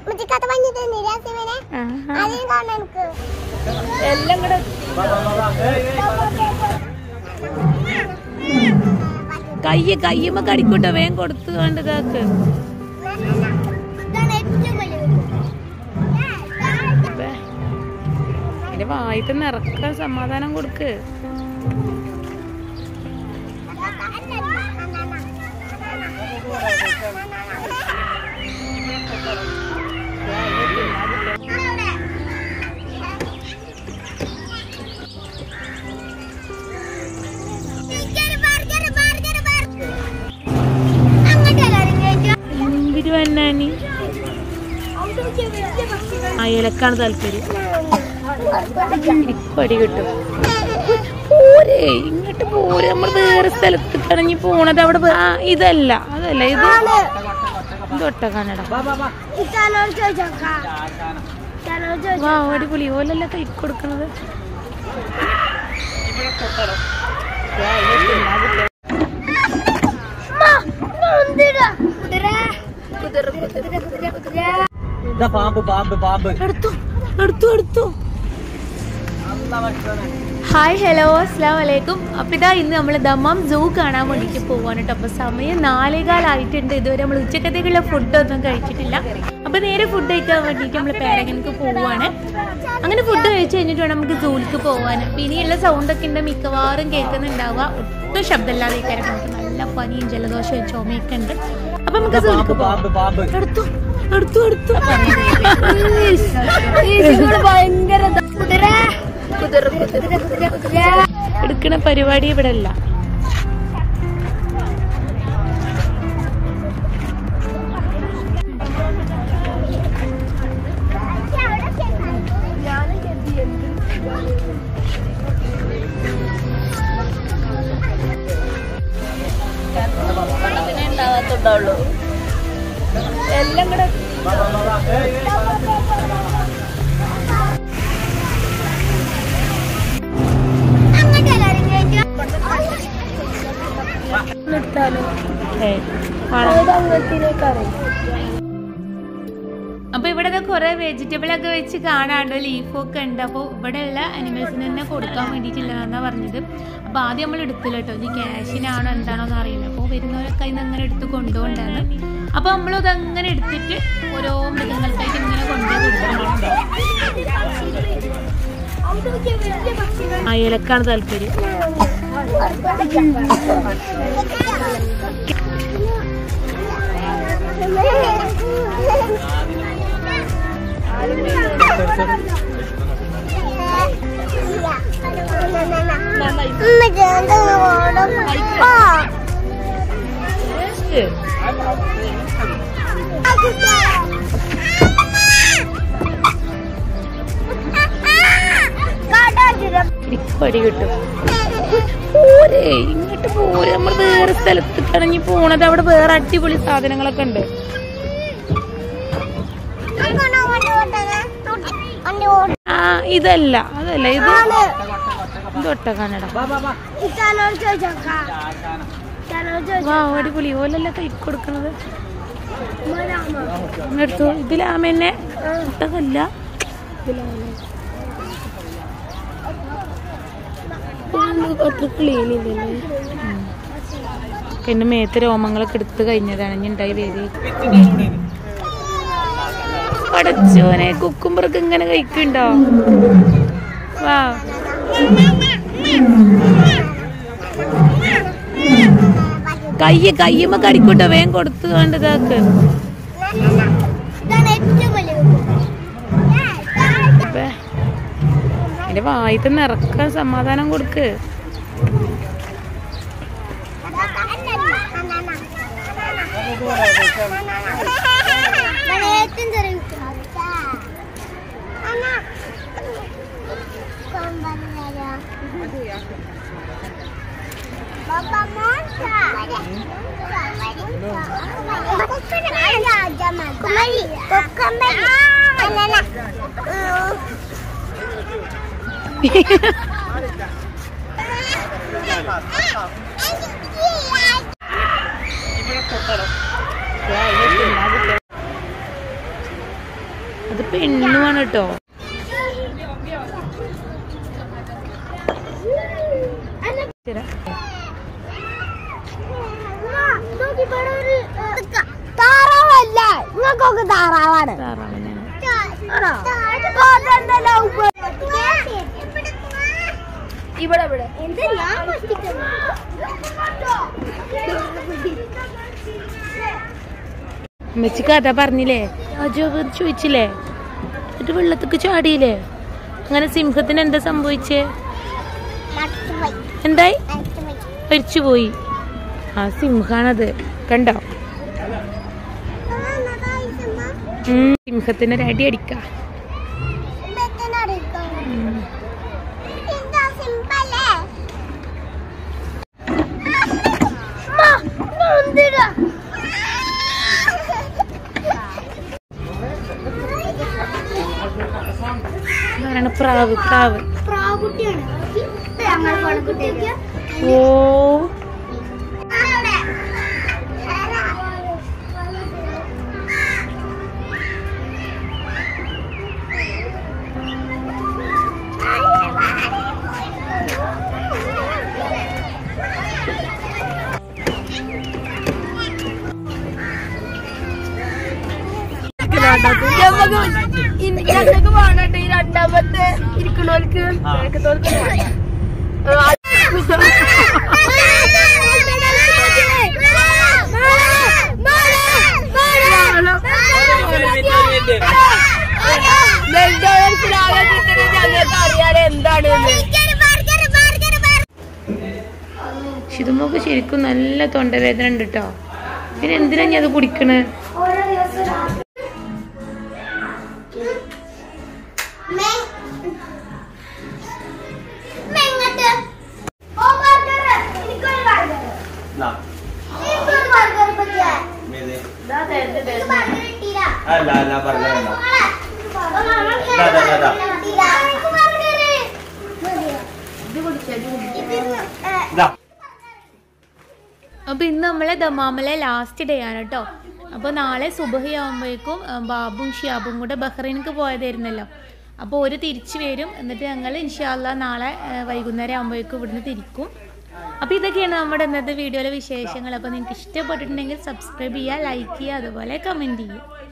മുച്ചിക്കത്ത് മഞ്ഞ തന്നില്ല സിമനെ ആദ്യം കാണാൻ എനിക്ക് എല്ലാം കൂടെ കയ്യ് കയ്യുമ്മ കടിക്കൂട്ടോ വേഗം കൊടുത്തു കണ്ട് ഇതാക്ക് ഇതാണ് ഏറ്റവും വലിയ ബേ. അതിന്റെ വായിട്ട് നിറക്ക സമാധാനം കൊടുക്ക് എന്തിനു വന്നാനി ആ ഇലക്കാണ് താല്പര്യം പടി കിട്ടും പോരേ ഇങ്ങോട്ട് പോരെ നമ്മൾ വേറെ സ്ഥലത്ത് കണഞ്ഞി പോണത് അവിടെ വേ- ആ, ഇതല്ല അതല്ല ഇത് തൊട്ട കന്നഡ വാ അടിപൊളി ഓലല്ല കൈ കൊടുക്കണത് ഇതാ പാമ്പ് പാമ്പ് പാമ്പ് എടുത്തു എടുത്തു എടുത്തു ഹായ് ഹലോ അസ്സാം വലൈക്കും അപ്പം ഇതാ ഇന്ന് നമ്മൾ ദമ്മം സൂ കാണാൻ വേണ്ടിയിട്ട് പോവാണ് കേട്ടോ അപ്പോൾ സമയം നാലേകാലായിട്ടുണ്ട് ഇതുവരെ നമ്മൾ ഉച്ചക്കത്തേക്കുള്ള ഫുഡൊന്നും കഴിച്ചിട്ടില്ല അപ്പോൾ നേരെ ഫുഡ് കഴിക്കാൻ വേണ്ടിയിട്ട് നമ്മൾ പേരങ്ങനക്ക് പോവാണ് അങ്ങനെ ഫുഡ് കഴിച്ച് കഴിഞ്ഞിട്ട് വേണം നമുക്ക് സൂലേക്ക് പോകാൻ അപ്പം ഇനിയുള്ള സൗണ്ടൊക്കെ ഉണ്ട് മിക്കവാറും കേൾക്കുന്നുണ്ടാവുക ഒട്ടും ശബ്ദമില്ലാതെ കാരണം നമുക്ക് നല്ല പനിയും ജലദോഷവും ചുമയൊക്കെ ഉണ്ട് അപ്പം നമുക്ക് ഇതാ പാമ്പ് സൂലേക്ക് പോവാം പാമ്പ് പാമ്പ് എടുത്തു എടുത്തു എടുത്തു ഭയങ്കര എടുക്കണ പരിപാടി ഇവിടെ അല്ല ഉണ്ടാവത്തുണ്ടാവുള്ളൂ എല്ലാം കൂടെ ഏയ്, കാണാം. അപ്പൊ ഇവിടെ കുറെ വെജിറ്റബിൾ ഒക്കെ വെച്ച് കാണാണ്ട് ലീഫൊക്കെ ഉണ്ട് അപ്പോൾ ഇവിടെയുള്ള അനിമൽസിന് തന്നെ കൊടുക്കാൻ വേണ്ടിയിട്ടില്ലെന്നാ പറഞ്ഞത് അപ്പൊ ആദ്യം നമ്മൾ എടുത്തില്ല കേട്ടോ ഇത് ക്യാഷിനാണോ എന്താണോ എന്ന് അറിയില്ല അപ്പോൾ വരുന്നവരൊക്കെ അതിന് അങ്ങനെ എടുത്ത് കൊണ്ടുപോകണ്ടാണ് അപ്പൊ നമ്മളത് അങ്ങനെ എടുത്തിട്ട് ഓരോ മൃഗങ്ങൾക്കായിട്ട് ഇങ്ങനെ കൊണ്ടുപോയി കൊടുക്കണം ആ ഇലക്കാണ് താല്പര്യം പടി കിട്ടും പോരേ ഇങ്ങോട്ട് പോരെ നമ്മൾ വേറെ സ്ഥലത്ത് കണഞ്ഞി പോണത് അവിടെ വേറെ അടിപൊളി സാധനങ്ങളൊക്കെ ഉണ്ട് ആ ഇതല്ല അതല്ല ഇത് തൊട്ട കന്നഡ വാ അടിപൊളി ഓലല്ല കൈ കൊടുക്കണത് എടുത്തു ഇതിലാമ തന്നെ ഒട്ടകല്ല അത്ര ക്ലീൻ ഇല്ലല്ലേ എന്റെ മേത്ത് രോമങ്ങളൊക്കെ എടുത്ത് കഴിഞ്ഞതാണ് ഇനി ഉണ്ടായി പേര് പടച്ചോനെ കുക്കുമ്പറൊക്കെ ഇങ്ങനെ കഴിക്കുണ്ടോ വാ കയ്യ് കയ്യുമ്മ കടിക്കൂട്ടോ വേഗം കൊടുത്തു കണ്ട് ഇതാക്ക് ബേ. അതിന്റെ വായിട്ട് നിറക്കാൻ സമാധാനം കൊടുക്ക് ഏറ്റവും ചെറിയ കുമരി കൊക്കമ്പരി അല്ലല്ല അത് പെണ്ണുമാണ് കേട്ടോ താറാവല്ല നിങ്ങൾക്കൊക്കെ താറാവാണ് താറാവിനാണ് ഇവിടെ ഇവിടെ എന്താ ഞാൻ അമ്മച്ചി കഥ പറഞ്ഞില്ലേ അജോ ചോദിച്ചില്ലേ എന്നിട്ട് വെള്ളത്തേക്ക് ചാടിയില്ലേ അങ്ങനെ സിംഹത്തിന് എന്താ സംഭവിച്ചേ എന്തായി മരിച്ചുപോയി ആ സിംഹാണത് കണ്ടോ ഉം, സിംഹത്തിന് ഒരു അടി അടിക്ക അതാണ് പ്രാവ് പ്രാവ് പ്രാവുകുട്ടിയാണ് ഞങ്ങൾ പണക്കുട്ടിയൊക്കെ ഓ ഞങ്ങൾക്ക് വേണട്ടെ ഈ രണ്ടാമത്തെ ഇരിക്കണോർക്ക് ഷിതുമോക്ക് ശരിക്കും നല്ല തൊണ്ടവേദന ഉണ്ട് കേട്ടോ പിന്നെ എന്തിനാ ഞാൻ അത് കുടിക്കണേ നാ മേതെ അല്ല അല്ല ബർഗർ അല്ല ദാ, ദാ, ദാ, ദാ. ഇതാ അപ്പോൾ ഇന്ന് നമ്മളെ ദമാമിലെ ലാസ്റ്റ് ഡേ ആണ് കേട്ടോ അപ്പോൾ നാളെ സുബഹി ആകുമ്പോഴേക്കും ബാബും ഷിയാബും കൂടെ ബഹ്റൈനിക്ക് പോയതായിരുന്നല്ലോ അപ്പോൾ ഒരു തിരിച്ചു വരും എന്നിട്ട് ഞങ്ങൾ ഇൻഷാല്ല നാളെ ആ, വൈകുന്നേരം ആകുമ്പോഴേക്കും ഇവിടുന്ന് തിരിക്കും അപ്പോൾ ഇതൊക്കെയാണ് നമ്മുടെ ഇന്നത്തെ വീഡിയോയിലെ വിശേഷങ്ങൾ അപ്പോൾ നിങ്ങൾക്ക് ഇഷ്ടപ്പെട്ടിട്ടുണ്ടെങ്കിൽ സബ്സ്ക്രൈബ് ചെയ്യുക ലൈക്ക് ചെയ്യുക അതുപോലെ കമൻറ്റ് ചെയ്യുക